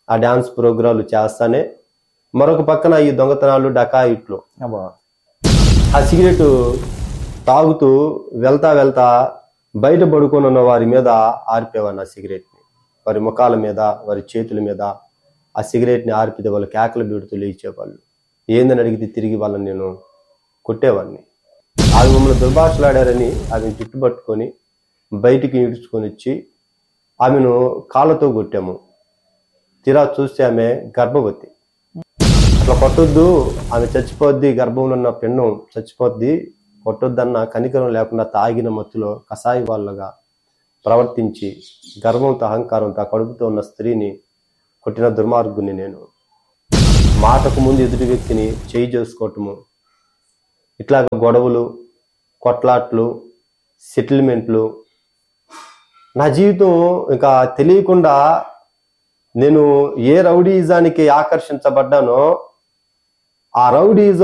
ఆ డ్యాన్స్ ప్రోగ్రాలు చేస్తానే మరొక పక్కన ఈ దొంగతనాలు డకాయిట్లు అబ్బా ఆ సిగరెట్ తాగుతూ వెళ్తా వెళ్తా బయట పడుకొని ఉన్న వారి మీద ఆర్పేవాడిని ఆ సిగరెట్ని వారి ముఖాల మీద వారి చేతుల మీద ఆ సిగరెట్ని ఆర్పితే వాళ్ళు కేకలు బీడుతూ లేచేవాళ్ళు ఏందని అడిగితే తిరిగి వాళ్ళని నేను కొట్టేవాడిని ఆమె మమ్మల్ని దుర్భాషలాడారని ఆమెను చుట్టుపట్టుకొని బయటికి ఈడ్చుకొని వచ్చి ఆమెను కాళ్ళతో కొట్టాము తీరా చూస్తే ఆమె గర్భవతి అట్లా కొట్టొద్దు ఆమె చచ్చిపోద్ది గర్భంలో ఉన్న పిండం చచ్చిపోద్ది కొట్టొద్దన్న కనికరం లేకుండా తాగిన మత్తులో కషాయి వాళ్ళగా ప్రవర్తించి గర్వంతో అహంకారంతో ఆ కడుపుతో ఉన్న స్త్రీని కొట్టిన దుర్మార్గుని నేను మాటకు ముందు ఎదుటి వ్యక్తిని చేయి చేసుకోవటము ఇట్లాగ గొడవలు కొట్లాట్లు సెటిల్మెంట్లు నా జీవితం ఇంకా తెలియకుండా నేను ఏ రౌడీజానికి ఆకర్షించబడ్డానో ఆ రౌడీజం